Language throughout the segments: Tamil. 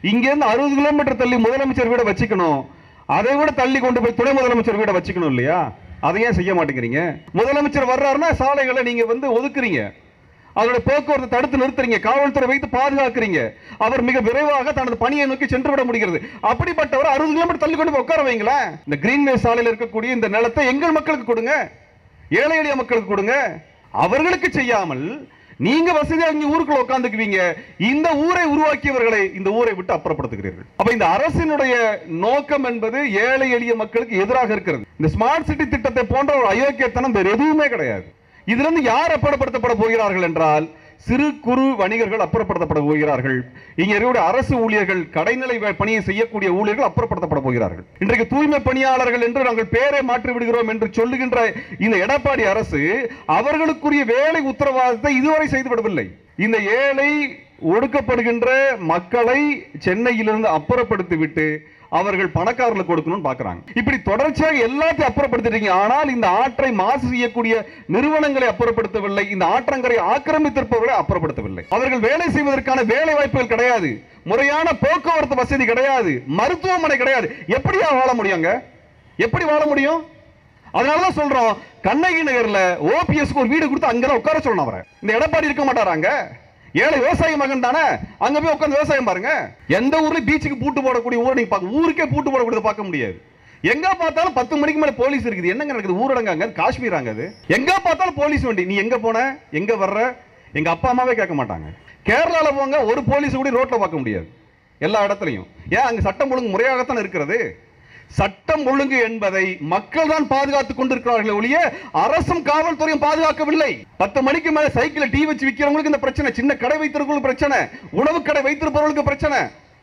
இங்க இருந்து அறுபது கிலோமீட்டர் தள்ளி முதலமைச்சர் வீட வச்சுக்கணும் அதை விட தள்ளி கொண்டு போய் துணை முதலமைச்சர் வீட வச்சுக்கணும் இல்லையா அதை ஏன் செய்ய மாட்டேங்கிறீங்க முதலமைச்சர் வர்றாருன்னா சாலைகளை நீங்க வந்து ஒதுக்குறீங்க அதோட போக்குவரத்தை தடுத்து நிறுத்துறீங்க காவல்துறை வைத்து பாதுகாக்கிறீங்க அவர் மிக விரைவாக தனது பணியை நோக்கி சென்று விட முடிகிறது அப்படிப்பட்டவர் அறுபது கிலோமீட்டர் தள்ளி கொண்டு போய் உட்கார வைங்களேன் இந்த கிரீன்வே சாலையில் இருக்கக்கூடிய இந்த நிலத்தை எங்கள் மக்களுக்கு கொடுங்க ஏழை எளிய மக்களுக்கு கொடுங்க அவர்களுக்கு செய்யாமல் நீங்க வசதியா இங்க ஊருக்குள்ள உட்காந்துக்குவீங்க இந்த ஊரை உருவாக்கியவர்களை இந்த ஊரை விட்டு அப்புறப்படுத்துகிறீர்கள் அப்ப இந்த அரசினுடைய நோக்கம் என்பது ஏழை எளிய மக்களுக்கு எதிராக இருக்கிறது இந்த ஸ்மார்ட் சிட்டி திட்டத்தை போன்ற ஒரு அயோக்கியத்தனம் வேறு எதுவுமே கிடையாது இதுல இருந்து யார் அப்புறப்படுத்தப்பட போகிறார்கள் என்றால் சிறு குறு வணிகர்கள் அப்புறப்படுத்தப்பட போகிறார்கள் இங்க இருக்கக்கூடிய அரசு ஊழியர்கள் கடைநிலை வே- பணியை செய்யக்கூடிய ஊழியர்கள் அப்புறப்படுத்தப்பட போகிறார்கள் இன்றைக்கு தூய்மை பணியாளர்கள் என்று நாங்கள் பேரை மாற்றி விடுகிறோம் என்று சொல்லுகின்ற இந்த எடப்பாடி அரசு அவர்களுக்குரிய வேலை உத்தரவாதத்தை இதுவரை செய்துவிடவில்லை இந்த ஏழை ஒடுக்கப்படுகின்ற மக்களை சென்னையிலிருந்து அப்புறப்படுத்திவிட்டு அவர்கள் பணக்காரர்களுக்கு கொடுக்கணும்னு பாக்குறாங்க இப்படி தொடர்ச்சியாக எல்லாத்தையும் அப்புறப்படுத்திட்டீங்க ஆனால் இந்த ஆற்றை மாசு செய்யக்கூடிய நிறுவனங்களை அப்புறப்படுத்தவில்லை இந்த ஆற்றங்கரை ஆக்கிரமித்திருப்பவர்களை அப்புறப்படுத்தவில்லை அவர்கள் வேலை செய்வதற்கான வேலை வாய்ப்புகள் கிடையாது முறையான போக்குவரத்து வசதி கிடையாது மருத்துவமனை கிடையாது எப்படியா வாழ முடியுங்க எப்படி வாழ முடியும் அதனாலதான் சொல்றோம் கண்ணகி நகர்ல ஓபிஎஸ்க்கு ஒரு வீடு கொடுத்து அங்கதான் உட்கார சொல்லணும் அவரை இந்த எடப்பாடி இருக்க மாட்டாராங்க ஏழை விவசாய மகன் தானே அங்க போய் உட்கார்ந்து விவசாயம் பாருங்க எந்த ஊர்ல பீச்சுக்கு பூட்டு போடக்கூடிய ஊரை நீங்க பார்க்க ஊருக்கே பூட்டு போடக்கூடியதை பார்க்க முடியாது எங்க பார்த்தாலும் பத்து மணிக்கு மேல போலீஸ் இருக்குது என்னங்க நடக்குது ஊரடங்காங்க காஷ்மீராங்க அது எங்க பார்த்தாலும் போலீஸ் வண்டி நீ எங்க போன எங்க வர்ற எங்க அப்பா அம்மாவே கேட்க மாட்டாங்க கேரளால போங்க ஒரு போலீஸ் கூட ரோட்ல பார்க்க முடியாது எல்லா இடத்துலையும் ஏன் அங்க சட்டம் ஒழுங்கு முறையாகத்தான் இருக்கிறது சட்டம் ஒழுங்கு என்பதை மக்கள் தான் பாதுகாத்துக் கொண்டிருக்கிறார்கள் ஒழிய அரசும் காவல்துறையும் பாதுகாக்கவில்லை பத்து மணிக்கு மேல சைக்கிள் டீ வச்சு விற்கிறவங்களுக்கு இந்த பிரச்சனை சின்ன கடை வைத்திருக்கிறவங்களுக்கு பிரச்சனை உணவு கடை வைத்திருப்பவர்களுக்கு பிரச்சனை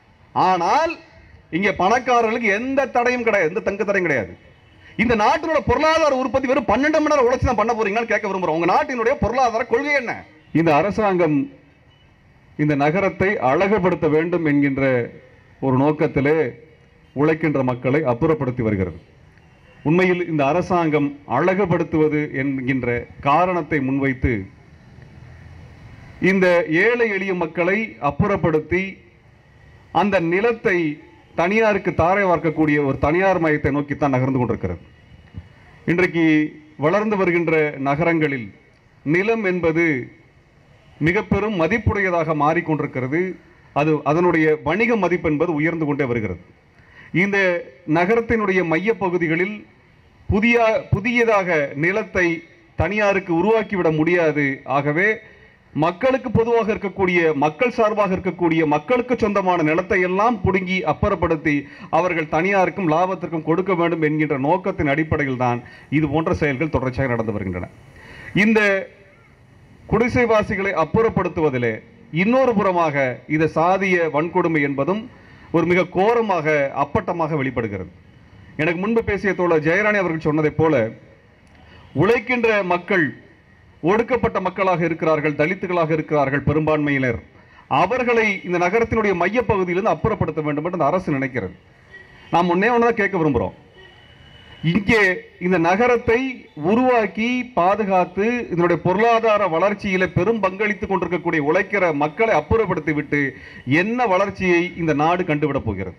ஆனால் இங்க பணக்காரர்களுக்கு எந்த தடையும் கிடையாது எந்த தங்கு தடையும் கிடையாது இந்த நாட்டினோட பொருளாதார உற்பத்தி வெறும் பன்னெண்டு மணி நேரம் உழைச்சு தான் பண்ண போறீங்கன்னு கேட்க விரும்புறோம் உங்க நாட்டினுடைய பொருளாதார கொள்கை என்ன இந்த அரசாங்கம் இந்த நகரத்தை அழகுபடுத்த வேண்டும் என்கின்ற ஒரு நோக்கத்திலே உழைக்கின்ற மக்களை அப்புறப்படுத்தி வருகிறது உண்மையில் இந்த அரசாங்கம் அழகுபடுத்துவது என்கின்ற காரணத்தை முன்வைத்து இந்த ஏழை எளிய மக்களை அப்புறப்படுத்தி அந்த நிலத்தை தனியாருக்கு தாரை வார்க்கக்கூடிய ஒரு தனியார் மயத்தை நோக்கித்தான் நகர்ந்து கொண்டிருக்கிறது இன்றைக்கு வளர்ந்து வருகின்ற நகரங்களில் நிலம் என்பது மிக பெரும் மதிப்புடையதாக மாறிக்கொண்டிருக்கிறது அது அதனுடைய வணிக மதிப்பு என்பது உயர்ந்து கொண்டே வருகிறது இந்த நகரத்தினுடைய மையப் பகுதிகளில் புதிய புதியதாக நிலத்தை தனியாருக்கு உருவாக்கிவிட முடியாது ஆகவே மக்களுக்கு பொதுவாக இருக்கக்கூடிய மக்கள் சார்பாக இருக்கக்கூடிய மக்களுக்கு சொந்தமான நிலத்தை எல்லாம் புடுங்கி அப்புறப்படுத்தி அவர்கள் தனியாருக்கும் லாபத்திற்கும் கொடுக்க வேண்டும் என்கின்ற நோக்கத்தின் அடிப்படையில் தான் இது போன்ற செயல்கள் தொடர்ச்சியாக நடந்து வருகின்றன இந்த குடிசைவாசிகளை அப்புறப்படுத்துவதிலே இன்னொரு புறமாக இது சாதிய வன்கொடுமை என்பதும் ஒரு மிக கோரமாக அப்பட்டமாக வெளிப்படுகிறது எனக்கு முன்பு பேசிய தோழர் ஜெயராணி அவர்கள் சொன்னதைப் போல உழைக்கின்ற மக்கள் ஒடுக்கப்பட்ட மக்களாக இருக்கிறார்கள் தலித்துகளாக இருக்கிறார்கள் பெரும்பான்மையினர் அவர்களை இந்த நகரத்தினுடைய மையப்பகுதியிலிருந்து அப்புறப்படுத்த வேண்டும் என்று அந்த அரசு நினைக்கிறது நாம் ஒன்னே ஒன்று கேட்க விரும்புகிறோம் இங்கே இந்த நகரத்தை உருவாக்கி பாதுகாத்து இதனுடைய பொருளாதார வளர்ச்சியில பெரும் பங்களித்துக் கொண்டிருக்கக்கூடிய உழைக்கிற மக்களை அப்புறப்படுத்தி விட்டு என்ன வளர்ச்சியை இந்த நாடு கண்டுவிட போகிறது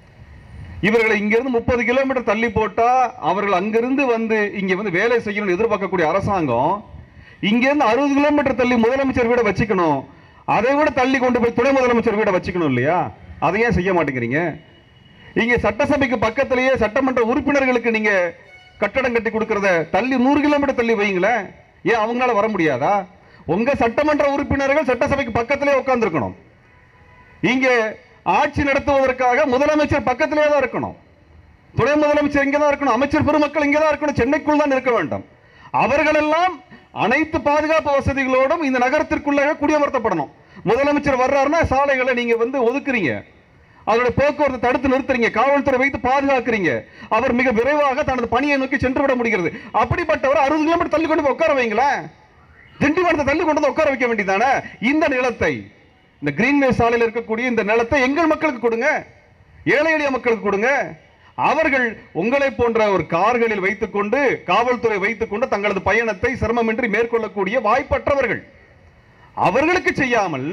இவர்களை இங்கிருந்து முப்பது கிலோமீட்டர் தள்ளி போட்டா அவர்கள் அங்கிருந்து வந்து இங்க வந்து வேலை செய்யணும்னு எதிர்பார்க்கக்கூடிய அரசாங்கம் இங்கிருந்து அறுபது கிலோமீட்டர் தள்ளி முதலமைச்சர் வீட வச்சுக்கணும் அதை விட தள்ளி கொண்டு போய் துணை முதலமைச்சர் வீட வச்சுக்கணும் இல்லையா அதை ஏன் செய்ய மாட்டேங்கிறீங்க இங்க சட்டசபைக்கு பக்கத்திலேயே சட்டமன்ற உறுப்பினர்களுக்கு நீங்க கட்டடம் கட்டி கொடுக்கறத தள்ளி நூறு கிலோமீட்டர் தள்ளி வைங்களேன் ஏன் அவங்களால வர முடியாதா உங்க சட்டமன்ற உறுப்பினர்கள் சட்டசபைக்கு பக்கத்திலே உட்கார்ந்துருக்கணும் இங்க ஆட்சி நடத்துவதற்காக முதலமைச்சர் பக்கத்திலே தான் இருக்கணும் துணை முதலமைச்சர் இங்கே தான் இருக்கணும் அமைச்சர் பெருமக்கள் இங்கே தான் இருக்கணும் சென்னைக்குள் தான் இருக்க வேண்டும் அவர்களெல்லாம் அனைத்து பாதுகாப்பு வசதிகளோடும் இந்த நகரத்திற்குள்ளாக குடியமர்த்தப்படணும் முதலமைச்சர் வர்றாருன்னா சாலைகளை நீங்க வந்து ஒதுக்குறீங்க அதோட போக்குவரத்தை தடுத்து நிறுத்துறீங்க காவல்துறை வைத்து பாதுகாக்கிறீங்க அவர் மிக விரைவாக தனது பணியை நோக்கி சென்று விட முடிகிறது அப்படிப்பட்டவர் அறுபது கிலோமீட்டர் தள்ளி கொண்டு போய் உட்கார வைங்களேன் திண்டிவனத்தை தள்ளி கொண்டு வந்து உட்கார வைக்க வேண்டியதானே இந்த நிலத்தை இந்த கிரீன்வே சாலையில் இருக்கக்கூடிய இந்த நிலத்தை எங்கள் மக்களுக்கு கொடுங்க ஏழை எளிய மக்களுக்கு கொடுங்க அவர்கள் உங்களை போன்ற ஒரு கார்களில் வைத்துக்கொண்டு காவல்துறை வைத்துக்கொண்டு தங்களது பயணத்தை சிரமமின்றி மேற்கொள்ளக்கூடிய வாய்ப்பற்றவர்கள் அவர்களுக்கு செய்யாமல்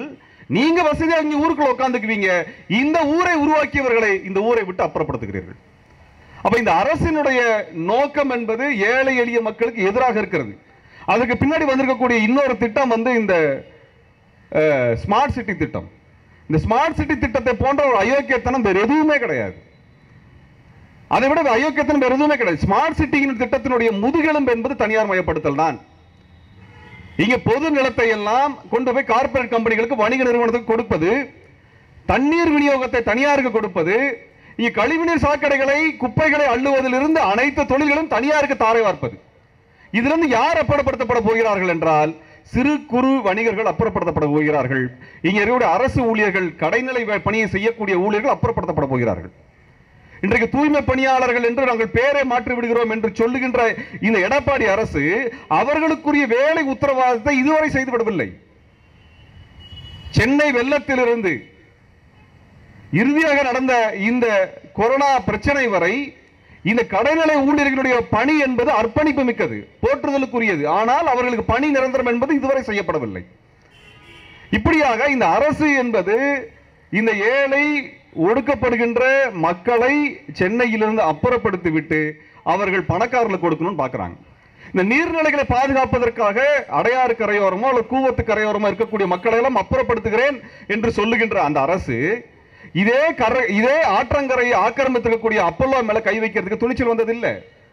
நீங்க வசதியா இங்க ஊருக்குள்ள உட்காந்துக்குவீங்க இந்த ஊரை உருவாக்கியவர்களை இந்த ஊரை விட்டு அப்புறப்படுத்துகிறீர்கள் அப்ப இந்த அரசினுடைய நோக்கம் என்பது ஏழை எளிய மக்களுக்கு எதிராக இருக்கிறது அதுக்கு பின்னாடி வந்திருக்கக்கூடிய இன்னொரு திட்டம் வந்து இந்த ஸ்மார்ட் சிட்டி திட்டம் இந்த ஸ்மார்ட் சிட்டி திட்டத்தை போன்ற ஒரு அயோக்கியத்தனம் வேறு எதுவுமே கிடையாது அதை விட அயோக்கியத்தனம் வேறு எதுவுமே கிடையாது ஸ்மார்ட் சிட்டியின் திட்டத்தினுடைய முதுகெலும்பு என்பது தனியார் மயப்படுத்தல் தான் இங்க பொது நிலத்தை எல்லாம் கொண்டு போய் கார்ப்பரேட் கம்பெனிகளுக்கு வணிக நிறுவனத்துக்கு கொடுப்பது தண்ணீர் விநியோகத்தை தனியாருக்கு கொடுப்பது இங்க கழிவுநீர் சாக்கடைகளை குப்பைகளை அள்ளுவதிலிருந்து அனைத்து தொழில்களும் தனியாருக்கு தாரை வார்ப்பது இதிலிருந்து யார் அப்புறப்படுத்தப்பட போகிறார்கள் என்றால் சிறு குறு வணிகர்கள் அப்புறப்படுத்தப்பட போகிறார்கள் இங்க இருக்கக்கூடிய அரசு ஊழியர்கள் கடைநிலை வே- பணியை செய்யக்கூடிய ஊழியர்கள் அப்புறப்படுத்தப்பட போகிறார்கள் இன்றைக்கு தூய்மை பணியாளர்கள் என்று நாங்கள் பேரை மாற்றி விடுகிறோம் என்று சொல்லுகின்ற இந்த எடப்பாடி அரசு அவர்களுக்குரிய வேலை உத்தரவாதத்தை இதுவரை செய்துவிடவில்லை சென்னை வெள்ளத்திலிருந்து இறுதியாக நடந்த இந்த கொரோனா பிரச்சனை வரை இந்த கடைநிலை ஊழியர்களுடைய பணி என்பது அர்ப்பணிப்பு மிக்கது போற்றுதலுக்குரியது ஆனால் அவர்களுக்கு பணி நிரந்தரம் என்பது இதுவரை செய்யப்படவில்லை இப்படியாக இந்த அரசு என்பது இந்த ஏழை ஒடுக்கப்படுகின்ற மக்களை சென்னையிலிருந்து அப்புறப்படுத்தி விட்டு அவர்கள் பணக்காரர்களுக்கு கொடுக்கணும்னு பார்க்கறாங்க இந்த நீர்நிலைகளை பாதுகாப்பதற்காக அடையாறு கரையோரமோ அல்லது கூவத்து கரையோரமோ இருக்கக்கூடிய மக்களை எல்லாம் அப்புறப்படுத்துகிறேன் என்று சொல்லுகின்ற அந்த அரசு இதே கரை இதே ஆற்றங்கரையை ஆக்கிரமித்திருக்கக்கூடிய அப்பல்லோ மேல கை வைக்கிறதுக்கு துணிச்சல் வந்ததில்லை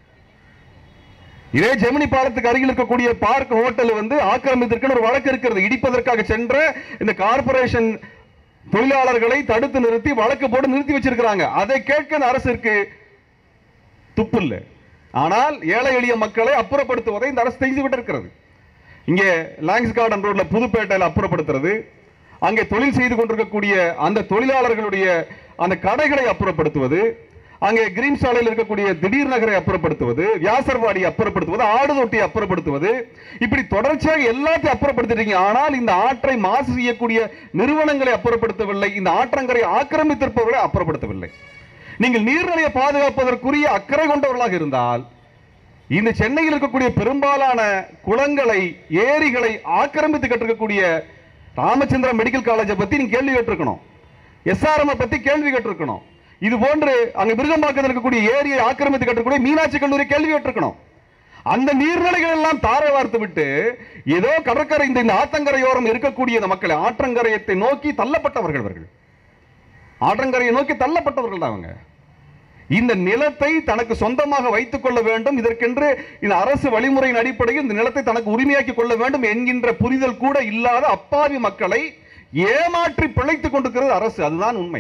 இதே ஜெமினி பாலத்துக்கு அருகில் இருக்கக்கூடிய பார்க் ஹோட்டல் வந்து ஆக்கிரமித்திருக்கிற ஒரு வழக்கு இருக்கிறது இடிப்பதற்காக சென்ற இந்த கார்ப்பரேஷன் தொழிலாளர்களை தடுத்து நிறுத்தி வழக்கு போட்டு நிறுத்தி வச்சிருக்கிறாங்க அதை கேட்க இந்த அரசிற்கு துப்பு இல்லை ஆனால் ஏழை எளிய மக்களை அப்புறப்படுத்துவதை இந்த அரசு செய்து விட்டிருக்கிறது இங்கே லாங்ஸ் கார்டன் ரோட்ல புதுப்பேட்டையில் அப்புறப்படுத்துறது அங்கே தொழில் செய்து கொண்டிருக்கக்கூடிய அந்த தொழிலாளர்களுடைய அந்த கடைகளை அப்புறப்படுத்துவது அங்கே கிரீன் சாலையில் இருக்கக்கூடிய திடீர் நகரை அப்புறப்படுத்துவது வியாசர்வாடி அப்புறப்படுத்துவது ஆடுதொட்டி அப்புறப்படுத்துவது இப்படி தொடர்ச்சியாக எல்லாத்தையும் அப்புறப்படுத்திட்டீங்க ஆனால் இந்த ஆற்றை மாசு செய்யக்கூடிய நிறுவனங்களை அப்புறப்படுத்தவில்லை இந்த ஆற்றங்கரை ஆக்கிரமித்திருப்பவர்களை அப்புறப்படுத்தவில்லை நீங்கள் நீர்நிலையை பாதுகாப்பதற்குரிய அக்கறை கொண்டவர்களாக இருந்தால் இந்த சென்னையில் இருக்கக்கூடிய பெரும்பாலான குளங்களை ஏரிகளை ஆக்கிரமித்து கட்டிருக்கக்கூடிய ராமச்சந்திரா மெடிக்கல் காலேஜை பத்தி நீங்க கேள்வி கேட்டிருக்கணும் எஸ்ஆர்எம் பத்தி கேள்வி கேட்டிருக்கணும் இது போன்று அங்க மிருகம்பாக்கத்தில் இருக்கக்கூடிய ஏரியை ஆக்கிரமித்து கட்டக்கூடிய மீனாட்சி கல்லூரி கேள்வி கேட்டிருக்கணும் அந்த நீர்நிலைகள் எல்லாம் தாரை வார்த்து விட்டு ஏதோ கடற்கரை இந்த இந்த ஆத்தங்கரையோரம் இருக்கக்கூடிய இந்த மக்களை ஆற்றங்கரையத்தை நோக்கி தள்ளப்பட்டவர்கள் அவர்கள் ஆற்றங்கரையை நோக்கி தள்ளப்பட்டவர்கள் தான் அவங்க இந்த நிலத்தை தனக்கு சொந்தமாக வைத்துக் கொள்ள வேண்டும் இதற்கென்று இந்த அரசு வழிமுறையின் அடிப்படையில் இந்த நிலத்தை தனக்கு உரிமையாக்கி கொள்ள வேண்டும் என்கின்ற புரிதல் கூட இல்லாத அப்பாவி மக்களை ஏமாற்றி பிழைத்துக் கொண்டிருக்கிறது அரசு அதுதான் உண்மை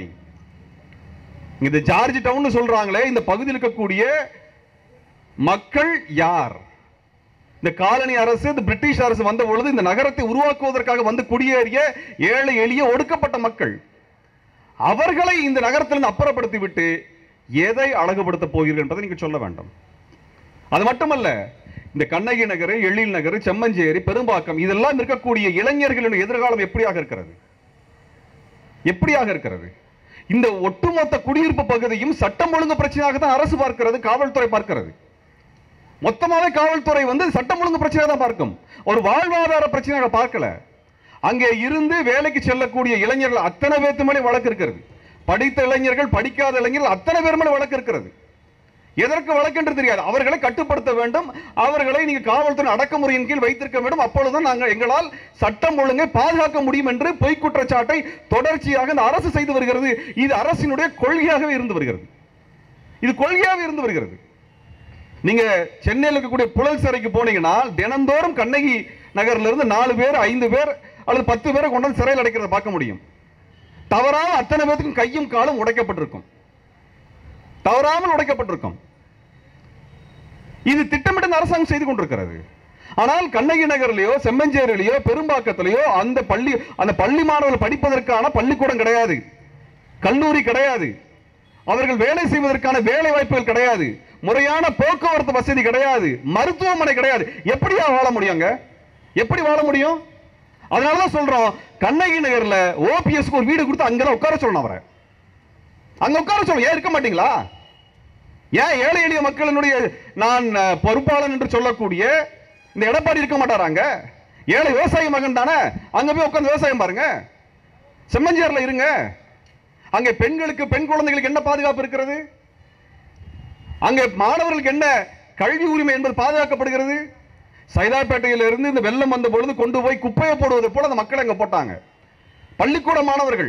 இந்த ஜார்ஜ் டவுன் சொல்றாங்களே இந்த பகுதியில் இருக்கக்கூடிய மக்கள் யார் இந்த காலனி அரசு இந்த பிரிட்டிஷ் அரசு வந்த பொழுது இந்த நகரத்தை உருவாக்குவதற்காக வந்து குடியேறிய ஏழை எளிய ஒடுக்கப்பட்ட மக்கள் அவர்களை இந்த நகரத்திலிருந்து அப்புறப்படுத்தி விட்டு எதை அழகுபடுத்த போகிறீர்கள் என்பதை நீங்க சொல்ல வேண்டும் அது மட்டுமல்ல இந்த கண்ணகி நகர் எழில் நகர் செம்மஞ்சேரி பெரும்பாக்கம் இதெல்லாம் இருக்கக்கூடிய இளைஞர்களின் எதிர்காலம் எப்படியாக இருக்கிறது எப்படியாக இருக்கிறது இந்த ஒட்டுமொத்த குடியிருப்பு பகுதியும் சட்டம் ஒழுங்கு பிரச்சனையாக தான் அரசு பார்க்கிறது காவல்துறை பார்க்கிறது மொத்தமாவே காவல்துறை வந்து சட்டம் ஒழுங்கு பிரச்சனையாக தான் பார்க்கும் ஒரு வாழ்வாதார பிரச்சனையாக பார்க்கல அங்கே இருந்து வேலைக்கு செல்லக்கூடிய இளைஞர்கள் அத்தனை பேர்த்து மேலே வழக்கு இருக்கிறது படித்த இளைஞர்கள் படிக்காத இளைஞர்கள் அத்தனை பேர் மேலே வழக்கு இருக்கிறது எதற்கு வழக்கு என்று தெரியாது அவர்களை கட்டுப்படுத்த வேண்டும் அவர்களை நீங்க காவல்துறை அடக்குமுறையின் கீழ் வைத்திருக்க வேண்டும் அப்பொழுதுதான் நாங்கள் எங்களால் சட்டம் ஒழுங்கை பாதுகாக்க முடியும் என்று பொய் குற்றச்சாட்டை தொடர்ச்சியாக இந்த அரசு செய்து வருகிறது இது அரசினுடைய கொள்கையாகவே இருந்து வருகிறது இது கொள்கையாக இருந்து வருகிறது நீங்க சென்னையில் இருக்கக்கூடிய புழல் சிறைக்கு போனீங்கன்னா தினந்தோறும் கண்ணகி நகர்ல இருந்து நாலு பேர் ஐந்து பேர் அல்லது பத்து பேரை கொண்டு வந்து சிறையில் அடைக்கிறத பார்க்க முடியும் தவறாம அத்தனை பேருக்கும் கையும் காலும் உடைக்கப்பட்டிருக்கும் தவறாமல் உடைக்கப்பட்டிருக்கும் இது திட்டமிட்ட இந்த அரசாங்கம் செய்து கொண்டிருக்கிறது ஆனால் கண்ணகி நகர்லயோ செம்மஞ்சேரியிலயோ பெரும்பாக்கத்திலேயோ அந்த பள்ளி அந்த பள்ளி மாணவர்கள் படிப்பதற்கான பள்ளிக்கூடம் கிடையாது கல்லூரி கிடையாது அவர்கள் வேலை செய்வதற்கான வேலை வாய்ப்புகள் கிடையாது முறையான போக்குவரத்து வசதி கிடையாது மருத்துவமனை கிடையாது எப்படியா வாழ முடியுங்க எப்படி வாழ முடியும் அதனாலதான் சொல்றோம் கண்ணகி நகர்ல ஓபிஎஸ்க்கு ஒரு வீடு கொடுத்து அங்கதான் உட்கார சொல்லணும் அவரை அங்க உட்கார சொல்லணும் ஏன் இருக்க மாட்டீங்களா ஏன் ஏழை எளிய மக்களினுடைய நான் அஹ், பொறுப்பாளன் என்று சொல்லக்கூடிய இந்த எடப்பாடி இருக்க மாட்டாராங்க ஏழை விவசாயி மகன் தானே அங்க போய் உட்கார்ந்து விவசாயம் பாருங்க செம்மஞ்சேர்ல இருங்க அங்கே பெண்களுக்கு பெண் குழந்தைகளுக்கு என்ன பாதுகாப்பு இருக்கிறது அங்கே மாணவர்களுக்கு என்ன கல்வி உரிமை என்பது பாதுகாக்கப்படுகிறது சைதாப்பேட்டையில இருந்து இந்த வெள்ளம் வந்த பொழுது கொண்டு போய் குப்பையை போடுவது போல அந்த மக்கள் அங்க போட்டாங்க பள்ளிக்கூட மாணவர்கள்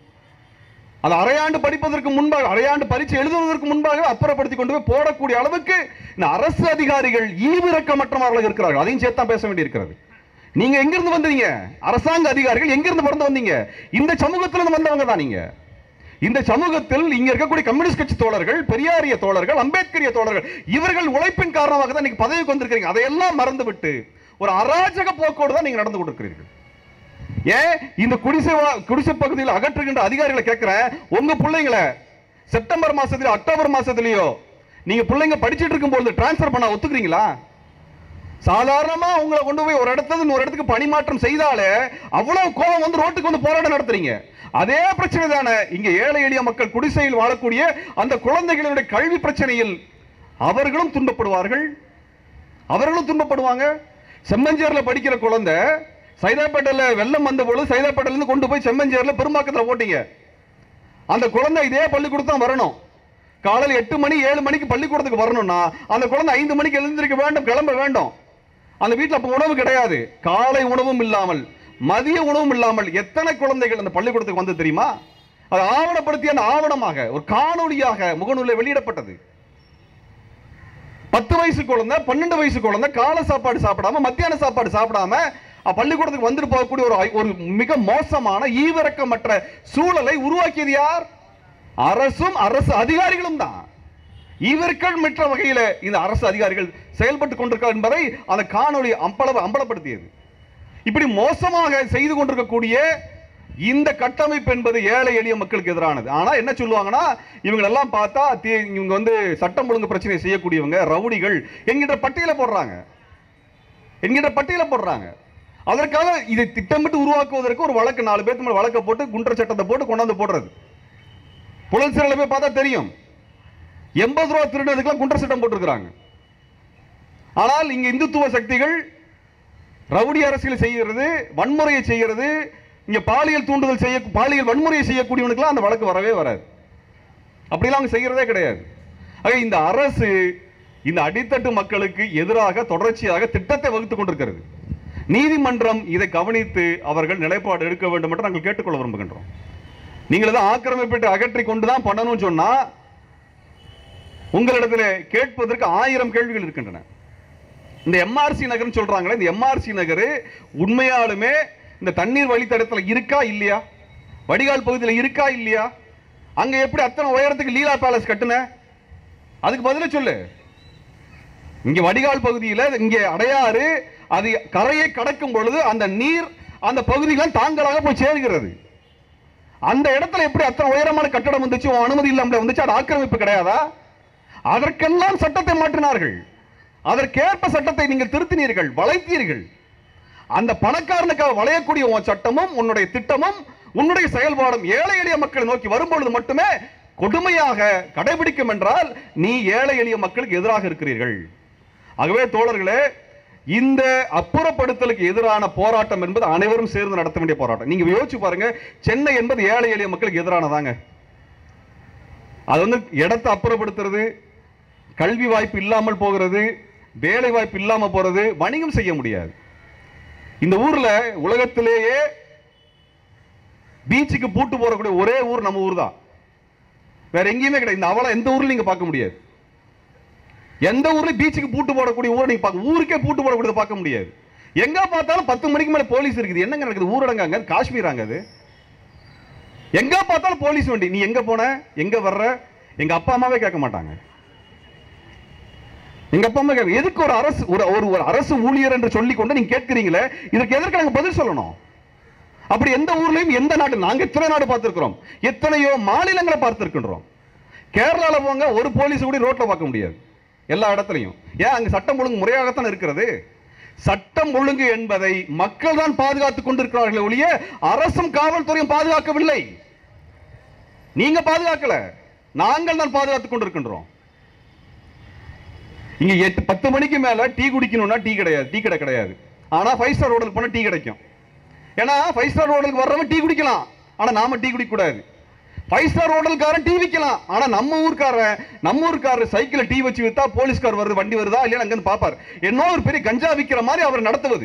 அது அரையாண்டு படிப்பதற்கு முன்பாக அரையாண்டு பரீட்சை எழுதுவதற்கு முன்பாக அப்புறப்படுத்தி கொண்டு போய் போடக்கூடிய அளவுக்கு இந்த அரசு அதிகாரிகள் ஈவிரக்கமற்றவர்கள் இருக்கிறார்கள் அதையும் சேர்த்து தான் பேச வேண்டியிருக்கிறது நீங்க எங்கிருந்து வந்தீங்க அரசாங்க அதிகாரிகள் எங்கிருந்து பிறந்து வந்தீங்க இந்த சமூகத்திலிருந்து வந்தவங்க தான் நீங்க இந்த சமூகத்தில் இங்க இருக்கக்கூடிய கம்யூனிஸ்ட் கட்சி தோழர்கள் பெரியாரிய தோழர்கள் அம்பேத்கரிய தோழர்கள் இவர்கள் உழைப்பின் காரணமாக தான் இன்னைக்கு பதவிக்கு வந்திருக்கிறீங்க அதையெல்லாம் மறந்துவிட்டு ஒரு அராஜக போக்கோடு தான் நீங்க நடந்து கொண்டிருக்கிறீர்கள் ஏன் இந்த குடிசை வா- குடிசை பகுதியில் அகற்றுகின்ற அதிகாரிகளை கேட்கிறேன் உங்க பிள்ளைங்களை செப்டம்பர் மாசத்துலயோ அக்டோபர் மாசத்துலயோ நீங்க பிள்ளைங்க படிச்சிட்டு இருக்கும்போது டிரான்ஸ்ஃபர் பண்ண ஒத்துக்கிறீங்களா சாதாரணமா உங்களை கொண்டு போய் ஒரு இடத்துல இருந்து ஒரு இடத்துக்கு பணிமாற்றம் செய்தாலே அவ்வளவு கோபம் வந்து ரோட்டுக்கு வந்து போராட்டம் நடத்துறீங்க அதே பிரச்சனை தானே இங்க ஏழை எளிய மக்கள் குடிசையில் வாழக்கூடிய அந்த குழந்தைகளுடைய கல்வி பிரச்சனையில் அவர்களும் துன்பப்படுவார்கள் அவர்களும் துன்பப்படுவாங்க செம்மஞ்சேர்ல படிக்கிற குழந்தை சைதாப்பேட்டையில வெள்ளம் வந்த பொழுது சைதாப்பேட்டையில இருந்து கொண்டு போய் செம்மஞ்சேர்ல பெரும்பாக்கத்துல போட்டீங்க அந்த குழந்தை இதே பள்ளிக்கூடத்து தான் வரணும் காலையில் எட்டு மணி ஏழு மணிக்கு பள்ளிக்கூடத்துக்கு வரணும்னா அந்த குழந்தை ஐந்து மணிக்கு எழுந்திருக்க வேண்டும் கிளம்ப வேண்டும் அந்த வீட்டில் அப்போ உணவு கிடையாது காலை உணவும் இல்லாமல் மதிய உணவும் இல்லாமல் எத்தனை குழந்தைகள் அந்த பள்ளிக்கூடத்துக்கு வந்து தெரியுமா அது ஆவணப்படுத்தி அந்த ஆவணமாக ஒரு காணொளியாக முகநூலில் வெளியிடப்பட்டது பத்து வயசு குழந்தை பன்னெண்டு வயசு குழந்தை காலை சாப்பாடு சாப்பிடாம மத்தியான சாப்பாடு சாப்பிடாம அஹ், பள்ளிக்கூடத்துக்கு வந்துட்டு போகக்கூடிய ஒரு ஐ- ஒரு மிக மோசமான ஈவிரக்கமற்ற சூழலை உருவாக்கியது யார் அரசும் அரசு அதிகாரிகளும் தான் இவர்கள் மற்ற வகையில இந்த அரசு அதிகாரிகள் செயல்பட்டு கொண்டிருக்கிறார் என்பதை அந்த காணொளி அம்பல அம்பலப்படுத்தியது இப்படி மோசமாக செய்து கொண்டிருக்கக்கூடிய இந்த கட்டமைப்பு என்பது ஏழை எளிய மக்களுக்கு எதிரானது ஆனா என்ன சொல்லுவாங்கன்னா இவங்க எல்லாம் பார்த்தா தீ- இவங்க வந்து சட்டம் ஒழுங்கு பிரச்சனை செய்யக்கூடியவங்க ரவுடிகள் என்கின்ற பட்டியலை போடுறாங்க என்கின்ற பட்டியலை போடுறாங்க அதற்காக இதை திட்டமிட்டு உருவாக்குவதற்கு ஒரு வழக்கு நாலு பேருக்கு மேல வழக்கை போட்டு குண்டர் சட்டத்தை போட்டு கொண்டாந்து போடுறது புலன் சிறையில் போய் பார்த்தா தெரியும் எண்பது ரூபா திருடுறதுக்கெல்லாம் குண்டர் சட்டம் போட்டிருக்கிறாங்க ஆனால் இங்க இந்துத்துவ சக்திகள் ரவுடி அரசியல் செய்கிறது வன்முறையை செய்கிறது இங்க பாலியல் தூண்டுதல் செய்ய பாலியல் வன்முறையை செய்யக்கூடியவனுக்குலாம் அந்த வழக்கு வரவே வராது அப்படிலாம் அவங்க செய்யறதே கிடையாது ஆக இந்த அரசு இந்த அடித்தட்டு மக்களுக்கு எதிராக தொடர்ச்சியாக திட்டத்தை வகுத்துக் கொண்டிருக்கிறது நீதிமன்றம் இதை கவனித்து அவர்கள் நிலைப்பாடு எடுக்க வேண்டும் என்று நாங்கள் கேட்டுக்கொள்ள விரும்புகின்றோம் நீங்கள் தான் ஆக்கிரமிப்பிட்டு அகற்றி கொண்டு தான் பண்ணணும்னு சொன்னா உங்களிடத்தில் கேட்பதற்கு ஆயிரம் கேள்விகள் இருக்கின்றன இந்த எம்ஆர்சி நகர்னு சொல்றாங்களே இந்த எம்ஆர்சி நகர் உண்மையாலுமே இந்த தண்ணீர் வழித்தடத்துல இருக்கா இல்லையா வடிகால் பகுதியில் இருக்கா இல்லையா அங்க எப்படி அத்தனை உயரத்துக்கு லீலா பேலஸ் கட்டுன அதுக்கு பதில சொல்லு இங்க வடிகால் பகுதியில் இங்க அடையாறு அது கரையை கடக்கும் பொழுது அந்த நீர் அந்த பகுதிகள் தாங்களாக போய் சேர்கிறது அந்த இடத்துல எப்படி அத்தனை உயரமான கட்டடம் வந்துச்சு உன் அனுமதி இல்லாமல் வந்துச்சு அது ஆக்கிரமிப்பு கிடையாதா அதற்கெல்லாம் சட்டத்தை மாற்றினார்கள் அதற்கேற்ப சட்டத்தை நீங்கள் திருத்தினீர்கள் வளைத்தீர்கள் அந்த பணக்காரனுக்காக வளையக்கூடிய உன் சட்டமும் உன்னுடைய திட்டமும் உன்னுடைய செயல்பாடும் ஏழை எளிய மக்களை நோக்கி வரும்பொழுது மட்டுமே கொடுமையாக கடைபிடிக்கும் என்றால் நீ ஏழை எளிய மக்களுக்கு எதிராக இருக்கிறீர்கள் ஆகவே தோழர்களே இந்த அப்புறப்படுத்தலுக்கு எதிரான போராட்டம் என்பது அனைவரும் சேர்ந்து நடத்த வேண்டிய போராட்டம் நீங்க யோசிச்சு பாருங்க சென்னை என்பது ஏழை எளிய மக்களுக்கு எதிரானதாங்க அது வந்து இடத்தை அப்புறப்படுத்துறது கல்வி வாய்ப்பு இல்லாமல் போகிறது வேலை வாய்ப்பு இல்லாம போறது வணிகம் செய்ய முடியாது இந்த ஊர்ல உலகத்திலேயே பீச்சுக்கு பூட்டு போறக்கூடிய ஒரே ஊர் நம்ம ஊர் தான் வேற எங்கேயுமே கிடையாது இந்த அவலம் எந்த ஊர்ல நீங்க பார்க்க முடியாது எந்த ஊர்ல பீச்சுக்கு பூட்டு போடக்கூடிய ஊரை நீங்க பார்க்க ஊருக்கே பூட்டு போடக்கூடியதை பார்க்க முடியாது எங்க பார்த்தாலும் பத்து மணிக்கு மேல போலீஸ் இருக்குது என்னங்க நடக்குது ஊரடங்காங்க காஷ்மீராங்க அது எங்க பார்த்தாலும் போலீஸ் வண்டி நீ எங்க போன எங்க வர்ற எங்க அப்பா அம்மாவே கேட்க மாட்டாங்க எங்க அப்பா அம்மா கேட்க எதுக்கு ஒரு அரசு ஒரு ஒரு ஒரு அரசு ஊழியர் என்று சொல்லி கொண்டு நீங்க கேட்கிறீங்களே இதற்கு எதற்கு நாங்க பதில் சொல்லணும் அப்படி எந்த ஊர்லயும் எந்த நாட்டு நாங்க எத்தனை நாடு பார்த்திருக்கிறோம் எத்தனையோ மாநிலங்களை பார்த்திருக்கின்றோம் கேரளால போங்க ஒரு போலீஸ் கூட ரோட்ல பார்க்க முடியாது எல்லா இடத்துலையும் ஏன் அங்க சட்டம் ஒழுங்கு முறையாகத்தான் இருக்கிறது சட்டம் ஒழுங்கு என்பதை மக்கள் தான் பாதுகாத்துக் கொண்டிருக்கிறார்களே ஒழிய அரசும் காவல்துறையும் பாதுகாக்கவில்லை நீங்க பாதுகாக்கல நாங்கள் தான் பாதுகாத்துக் கொண்டிருக்கின்றோம் இங்க எட்டு பத்து மணிக்கு மேல டீ குடிக்கணும்னா டீ கிடையாது டீ கடை கிடையாது ஆனா ஃபைவ் ஸ்டார் ஹோட்டல் போனா டீ கிடைக்கும் ஏன்னா ஃபைவ் ஸ்டார் ஹோட்டலுக்கு வர்றவன் டீ குடிக்கலாம் ஆனா நாம டீ குடிக்க கூடாது ஃபைவ் ஸ்டார் ஹோட்டல்காரன் டீ விற்கலாம் ஆனா நம்ம ஊர்க்காரன் நம்ம ஊர்க்காரர் சைக்கிள் டீ வச்சு வித்தா போலீஸ்கார் வருது வண்டி வருதா இல்லையா அங்க பாப்பார் என்ன ஒரு பெரிய கஞ்சா விற்கிற மாதிரி அவர் நடத்துவது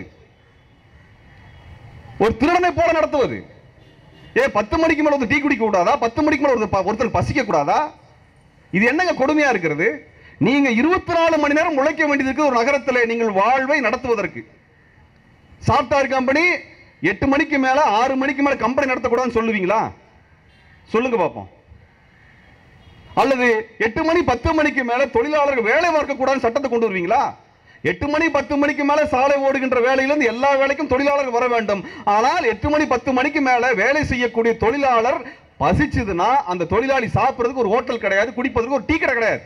ஒரு திருடனை போல நடத்துவது ஏ பத்து மணிக்கு மேல ஒரு டீ குடிக்க கூடாதா பத்து மணிக்கு மேல ஒருத்தர் ப- ஒருத்தர் பசிக்க கூடாதா இது என்னங்க கொடுமையா இருக்கிறது நீங்க இருபத்தி நாலு மணி நேரம் உழைக்க வேண்டியது இருக்கு ஒரு நகரத்தில் நீங்கள் வாழ்வை நடத்துவதற்கு சாப்ட்வேர் கம்பெனி எட்டு மணிக்கு மேல ஆறு மணிக்கு மேல கம்பெனி நடத்தக்கூடாதுன்னு சொல்லுவீங்களா சொல்லுங்க பார்ப்போம் அல்லது எட்டு மணி பத்து மணிக்கு மேல தொழிலாளர்கள் வேலை பார்க்க கூடாதுன்னு சட்டத்தை கொண்டு வருவீங்களா எட்டு மணி பத்து மணிக்கு மேல சாலை ஓடுகின்ற வேலையிலிருந்து எல்லா வேலைக்கும் தொழிலாளர் வர வேண்டும் ஆனால் எட்டு மணி பத்து மணிக்கு மேல வேலை செய்யக்கூடிய தொழிலாளர் பசிச்சதுன்னா அந்த தொழிலாளி சாப்பிடுறதுக்கு ஒரு ஹோட்டல் கிடையாது குடிப்பதற்கு ஒரு டீ கடை கிடையாது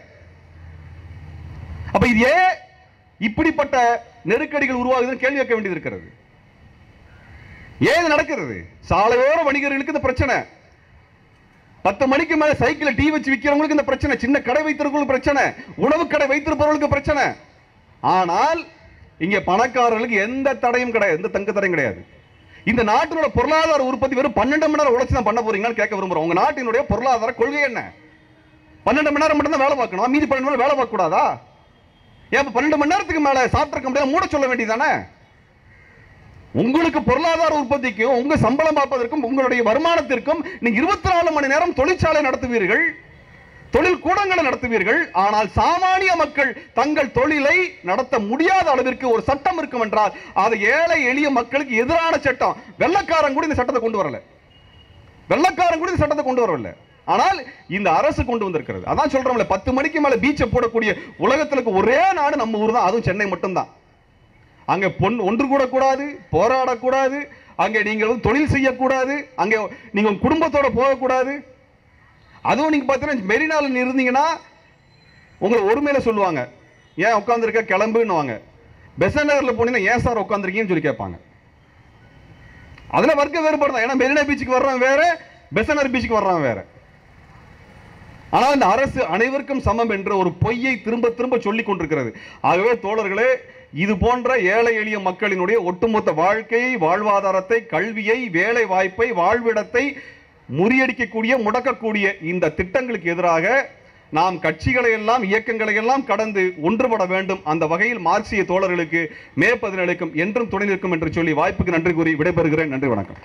அப்ப இது ஏன் இப்படிப்பட்ட நெருக்கடிகள் உருவாகுதுன்னு கேள்வி கேட்க வேண்டியது இருக்கிறது ஏன் இது நடக்கிறது சாலையோர வணிகர்களுக்கு இந்த பிரச்சனை பத்து மணிக்கு மேல சைக்கிள் டீ வச்சு விக்கிறவங்களுக்கு இந்த பிரச்சனை சின்ன கடை வைத்திருக்கவங்களுக்கு பிரச்சனை உணவு கடை வைத்திருப்பவர்களுக்கு பிரச்சனை ஆனால் இங்க பணக்காரர்களுக்கு எந்த தடையும் கிடையாது எந்த தங்க தடையும் கிடையாது இந்த நாட்டினோட பொருளாதார உற்பத்தி வெறும் பன்னெண்டு மணி நேரம் உழைச்சு தான் பண்ண போறீங்கன்னு கேட்க விரும்புறோம் உங்க நாட்டினுடைய பொருளாதார கொள்கை என்ன பன்னெண்டு மணி நேரம் மட்டும் தான் வேலை பார்க்கணும் மீதி பன்னெண்டு மணி நேரம் வேலை பார்க்க கூடாதா ஏன் இப்ப பன்னெண்டு மணி நேரத்துக்கு மேல சாப்பிட்டிருக்க முடியாது மூட சொல்ல வேண்டியதானே உங்களுக்கு பொருளாதார உற்பத்திக்கும் உங்க சம்பளம் பார்ப்பதற்கும் உங்களுடைய வருமானத்திற்கும் நீங்க இருபத்தி நாலு மணி நேரம் தொழிற்சாலை நடத்துவீர்கள் தொழில் கூடங்களை நடத்துவீர்கள் ஆனால் சாமானிய மக்கள் தங்கள் தொழிலை நடத்த முடியாத அளவிற்கு ஒரு சட்டம் இருக்கும் என்றால் அது ஏழை எளிய மக்களுக்கு எதிரான சட்டம் வெள்ளக்காரன் கூட இந்த சட்டத்தை கொண்டு வரல வெள்ளக்காரன் கூட இந்த சட்டத்தை கொண்டு வரவில்லை ஆனால் இந்த அரசு கொண்டு வந்திருக்கிறது அதான் சொல்றோம்ல பத்து மணிக்கு மேல பீச்சை போடக்கூடிய உலகத்துல இருக்க ஒரே நாடு நம்ம ஊர் தான் அதுவும் சென்னை மட்டும்தான் அங்க பொன் ஒன்று கூட கூடாது போராடக்கூடாது அங்க நீங்க வந்து தொழில் செய்யக்கூடாது அங்க நீங்க உங்க குடும்பத்தோட போகக்கூடாது அதுவும் நீங்க பார்த்தீங்கன்னா மெரினால இருந்தீங்கன்னா உங்களை ஒருமையில சொல்லுவாங்க ஏன் உட்காந்துருக்க கிளம்புன்னுவாங்க பெசன் நகர்ல போனீங்கன்னா ஏன் சார் உட்காந்துருக்கீங்கன்னு சொல்லி கேட்பாங்க அதுல வர்க்க வேறுபாடு தான் ஏன்னா மெரினா பீச்சுக்கு வர்றவன் வேற பெசனர் பீச்சுக்கு வர்றவன் வேற ஆனால் இந்த அரசு அனைவருக்கும் சமம் என்ற ஒரு பொய்யை திரும்ப திரும்ப சொல்லிக் கொண்டிருக்கிறது ஆகவே தோழர்களே இது போன்ற ஏழை எளிய மக்களினுடைய ஒட்டுமொத்த வாழ்க்கையை வாழ்வாதாரத்தை கல்வியை வேலை வாய்ப்பை வாழ்விடத்தை முறியடிக்கக்கூடிய முடக்கக்கூடிய இந்த திட்டங்களுக்கு எதிராக நாம் கட்சிகளை எல்லாம் இயக்கங்களை எல்லாம் கடந்து ஒன்றுபட வேண்டும் அந்த வகையில் மார்க்சிய தோழர்களுக்கு மே பதினேழுக்கும் என்றும் துணை நிற்கும் என்று சொல்லி வாய்ப்புக்கு நன்றி கூறி விடைபெறுகிறேன் நன்றி வணக்கம்